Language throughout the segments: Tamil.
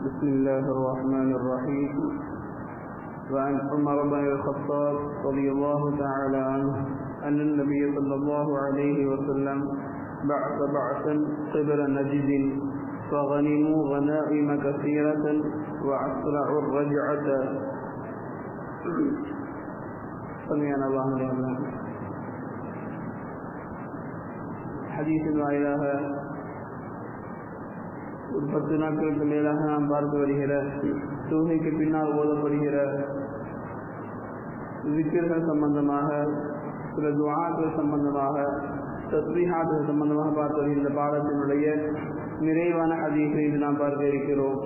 بسم الله الرحمن الرحيم وعن عمر بن الخطاب رضي الله تعالى عنه أن النبي صلى الله عليه وسلم بعث بعثا قبل نجد فغنموا غنائم كثيرة وأسرعوا الرجعة سمعنا الله لله ஹதீஸின் வாயிலாக ஒரு பத்து நாட்களுக்கு மேலாக நாம் பார்த்து வருகிற தொழுகைக்கு பின்னால் ஓதப்படுகிற விக்கிர்கள் சம்பந்தமாக சில துவாக்கள் சம்பந்தமாக தத்விஹாக்கள் சம்பந்தமாக பார்த்து வருகின்ற பாடத்தினுடைய நிறைவான ஹதீஸை இது நாம் பார்க்க இருக்கிறோம்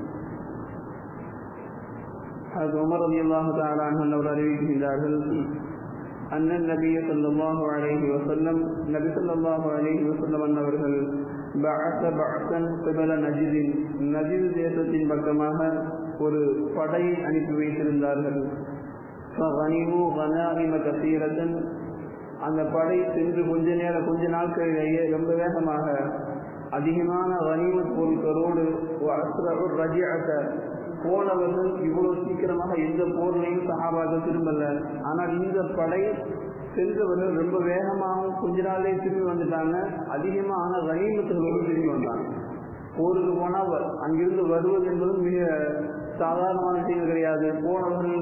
அது உமர் அலி அல்லாஹு தாலான் அவர் அறிவிக்கின்றார்கள் أن النبي صلى الله عليه وسلم نبي صلى الله عليه وسلم أنவர்கள் بعث بعثا قبل نجد நஜித் தேசத்தின் பக்கமாக ஒரு படையை அனுப்பி வைத்திருந்தார்கள் فغنموا غنائم كثيرة அந்த படை சென்று கொஞ்ச நேரம் கொஞ்ச நாட்களிலேயே ரொம்ப வேகமாக அதிகமான கனிமத் பொருட்களோடு ரஜியத்தை போனவர்கள் இவ்வளவு சீக்கிரமாக எந்த போர்லையும் சகாபாக திரும்பல ஆனால் இந்த படை சென்றவர்கள் ரொம்ப வேகமாகவும் கொஞ்ச நாளே திரும்பி வந்துட்டாங்க அதிகமான கனிமத்துகளோடு திரும்பி வந்தாங்க போருக்கு போனால் அங்கிருந்து வருவது என்பது மிக சாதாரணமான விஷயம் கிடையாது போனவர்கள்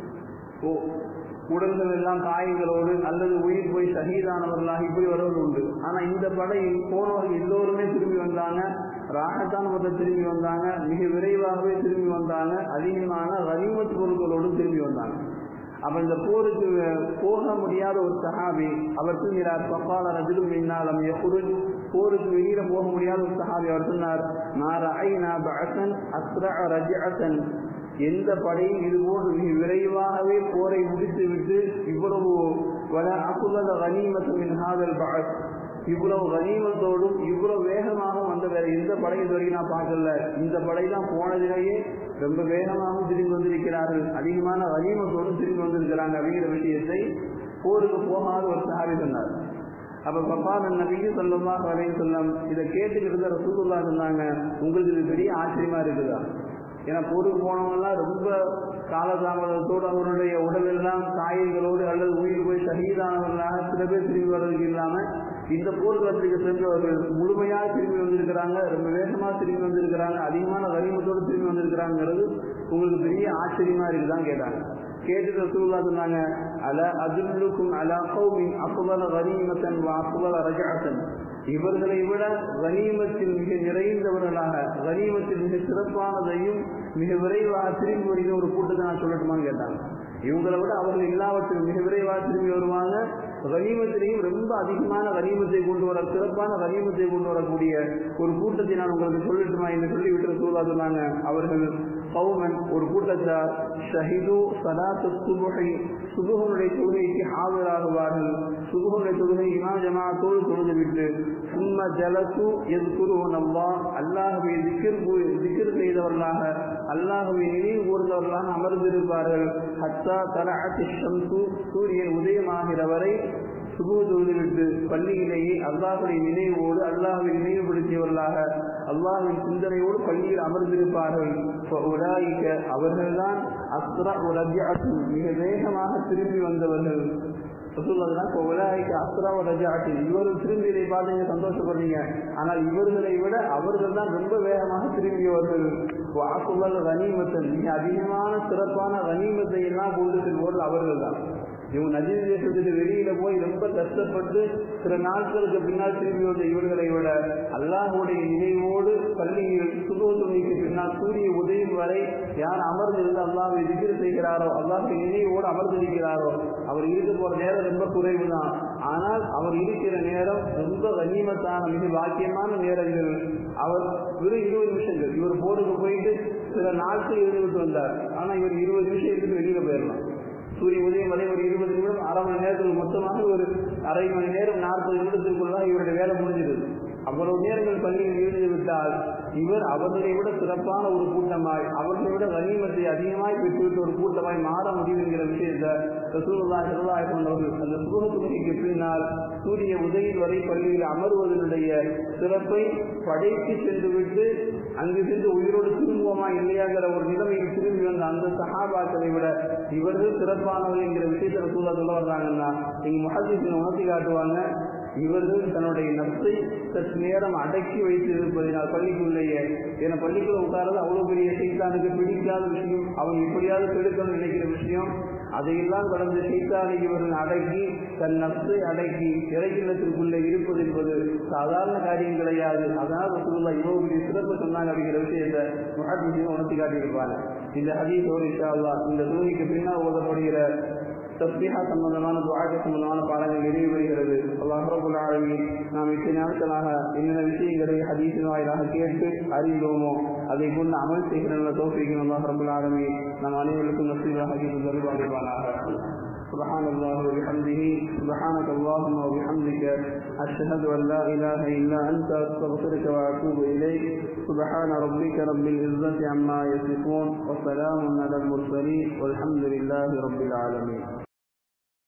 உடல்கள் எல்லாம் காயங்களோடு அல்லது உயிர் போய் சகிதானவர்களாக இப்படி வருவது உண்டு ஆனா இந்த படையில் போனவர்கள் எல்லோருமே திரும்பி வந்தாங்க ராகத்தான மொத்த திரும்பி வந்தாங்க மிக விரைவாகவே திரும்பி வந்தாங்க அதிகமான ரனிமத் பொருட்களோடு திரும்பி வந்தாங்க அப்ப இந்த போருக்கு போக முடியாத ஒரு சஹாபி அவர் சொல்கிறார் பப்பால ரஜிலும் மின்னாலம் எப்புருள் போருக்கு வெளியில போக முடியாத ஒரு சஹாபி அவர் சொன்னார் நார ஐநா பஅசன் அஸ்ர ரஜஅசன் எந்த படையும் இதுபோன்று மிக விரைவாகவே போரை முடித்து விட்டு இவ்வளவு வல அகுலத கனிமத்தின் ஹாதல் பஅஸ் இவ்வளவு கனிமத்தோடும் இவ்வளவு வேகமாக வந்த வேற எந்த படை இது வரைக்கும் நான் பார்க்கல இந்த படை தான் போனதிலேயே ரொம்ப வேகமாக திரும்பி வந்திருக்கிறார்கள் அதிகமான கனிமத்தோடும் திரும்பி வந்திருக்கிறாங்க அப்படிங்கிற விஷயத்தை போருக்கு போகாத ஒரு சாரி சொன்னார் அப்ப பப்பான் நபிக்கு சொல்லமா வரையும் சொல்லம் இதை கேட்டுக்கிட்டு ரசூல்லா சொன்னாங்க உங்களுக்கு இது பெரிய ஆச்சரியமா இருக்குதா ஏன்னா போருக்கு போனவங்கலாம் ரொம்ப காலதாமதத்தோடு அவருடைய உடல் எல்லாம் காயங்களோடு அல்லது உயிர் போய் சகிதானவர்களாக சில பேர் திரும்பி வர்றதுக்கு இல்லாம இந்த போர்க்களத்துக்கு சென்றவர்கள் முழுமையாக திரும்பி வந்திருக்கிறாங்க ரொம்ப வேகமாக திரும்பி வந்திருக்கிறாங்க அதிகமான கரிமத்தோடு திரும்பி வந்திருக்கிறாங்கிறது உங்களுக்கு பெரிய ஆச்சரியமா இருக்குதான் கேட்டாங்க கேட்டுட்டு ரசூல்லா சொன்னாங்க அல அதுல்லுக்கும் அலா கௌமின் அப்புவல கரீமத்தன் அப்புவல ரஜாசன் இவர்களை விட கனிமத்தில் மிக நிறைந்தவர்களாக கனிமத்தில் மிக சிறப்பானதையும் மிக விரைவாக திரும்பி வருகிற ஒரு கூட்டத்தை நான் சொல்லட்டுமான்னு கேட்டாங்க இவங்களை விட அவர்கள் எல்லாவற்றிலும் மிக விரைவாக திரும்பி வருவாங்க கனிமத்திலையும் ரொம்ப அதிகமான கனிமத்தை கொண்டு வர சிறப்பான கனிமத்தை கொண்டு வரக்கூடிய ஒரு கூட்டத்தை நான் உங்களுக்கு சொல்லட்டுமா என்று சொல்லி விட்டு சூழலா சொன்னாங்க அவர்கள் கௌமன் ஒரு கூட்டத்தார் ஷஹிது சலாத்து சுபுகை சுபுகனுடைய தொழுகைக்கு ஆஜராகுவார்கள் சுபுகனுடைய தொழுகை இமாம் ஜமாத்தோடு தொழுது விட்டு சும்ம ஜலசு எதுக்குருவன் அல்லா அல்லாஹுவை திக்கிர் திக்கிர் செய்தவர்களாக அல்லாஹுவை நினைவு கூர்ந்தவர்களாக அமர்ந்திருப்பார்கள் ஹத்தா தலஅத்தி ஷம்சு சூரியன் உதயமாகிற வரை சுபு தொழுதுவிட்டு பள்ளியிலேயே அல்லாஹுடைய நினைவோடு அல்லாஹுவை நினைவுபடுத்தியவர்களாக அல்லாஹின் சிந்தனையோடு பள்ளியில் அமர்ந்திருப்பார்கள் அவர்கள்தான் அஸ்ரா மிக வேகமாக திரும்பி வந்தவர்கள் இவரும் திரும்பியதை பார்த்து நீங்க சந்தோஷப்படுறீங்க ஆனால் இவர்களை விட அவர்கள் தான் ரொம்ப வேகமாக திரும்பியவர்கள் வாக்குவல் கனிமத்தன் மிக அதிகமான சிறப்பான கனிமத்தை எல்லாம் கொண்டு செல்வோர்கள் அவர்கள் தான் இவங்க நஜீர் தேசத்துக்கு வெளியில போய் ரொம்ப கஷ்டப்பட்டு சில நாட்களுக்கு பின்னால் திரும்பி வந்த இவர்களை விட அல்லாஹுடைய நினைவோடு பள்ளியில் சுகோத்துமைக்கு பின்னால் சூரிய உதயம் வரை யார் அமர்ந்திருந்து அல்லாஹை திகிர் செய்கிறாரோ அல்லாஹுடைய நினைவோடு அமர்ந்திருக்கிறாரோ அவர் இருக்க போற நேரம் ரொம்ப குறைவு தான் ஆனால் அவர் இருக்கிற நேரம் ரொம்ப கண்ணியமத்தான மிக பாக்கியமான நேரங்கள் அவர் வெறும் இருபது நிமிஷங்கள் இவர் போருக்கு போயிட்டு சில நாட்கள் இருந்துவிட்டு வந்தார் ஆனா இவர் இருபது நிமிஷம் இருந்து வெளியில போயிடலாம் சூரிய உதயம் வரை ஒரு இருபது நிமிடம் அரை மணி நேரத்தில் மொத்தமாக ஒரு அரை மணி நேரம் நாற்பது நிமிடத்திற்குள்ள இவருடைய வேலை முடிஞ்சிருது அவ்வளவு நேரங்கள் பள்ளியில் இருந்து விட்டால் இவர் அவர்களை விட சிறப்பான ஒரு கூட்டமாய் அவர்களை விட கனிமத்தை அதிகமாய் பெற்றுவிட்ட ஒரு கூட்டமாய் மாற முடியும் என்கிற விஷயத்தை ரசூலுல்லா செல்வாய் கொண்டவர்கள் அந்த சுகத்துணைக்கு பின்னால் சூரிய உதயில் வரை பள்ளியில் அமர்வதனுடைய சிறப்பை படைத்து சென்றுவிட்டு அங்கு சென்று உயிரோடு திரும்புவோமா இல்லையாங்கிற ஒரு நிலைமையில் திரும்பி வந்த அந்த சஹாபாக்களை விட இவர்கள் சிறப்பானவர்கள் என்கிற விஷயத்தை ரசூலா சொல்ல வர்றாங்கன்னா நீங்க முஹத்தின் உணர்த்தி காட்டுவாங்க இவர்கள் தன்னுடைய நப்சை சற்று நேரம் அடக்கி வைத்து இருப்பதினால் பள்ளிக்குள்ளேயே என பள்ளிக்குள்ள உட்கார்றது அவ்வளவு பெரிய சைத்தானுக்கு பிடிக்காத விஷயம் அவன் எப்படியாவது கெடுக்கணும்னு நினைக்கிற விஷயம் அதையெல்லாம் கடந்து சைத்தானை இவர்கள் அடக்கி தன் நப்சை அடக்கி இறைக்கிணத்திற்குள்ளே இருப்பது என்பது சாதாரண காரியம் கிடையாது அதனால் ரசூலுல்லாஹ் இவ்வளவு பெரிய சிறப்பு சொன்னாங்க அப்படிங்கிற விஷயத்தை முஹத்தின் உணர்த்தி காட்டியிருப்பாங்க இந்த ஹதீஸ் ஒரு இன்ஷா அல்லாஹ் இந்த தூணிக்கு பின்னால் ஓதப்படுகிற தஸ்பீஹா சம்பந்தமான துவாக சம்பந்தமான பாடங்கள் நிறைவு பெறுகிறது அல்லாஹ் ரபுல் ஆலமீன் நாம் இத்தனை நாட்களாக என்னென்ன விஷயங்களை ஹதீஸின் வாயிலாக கேட்டு அறிந்தோமோ அதை கொண்டு அமல் செய்கிற தோப்பிக்கும் அல்லாஹ் ரபுல் ஆலமீன் நம் அனைவருக்கும் நசீபாக ஹதீஸ் தருவாங்க سبحان الله وبحمده سبحانك اللهم وبحمدك أشهد أن لا إله إلا أنت أستغفرك وأتوب إليك سبحان ربك رب العزة عما يصفون وسلام على المرسلين والحمد لله رب العالمين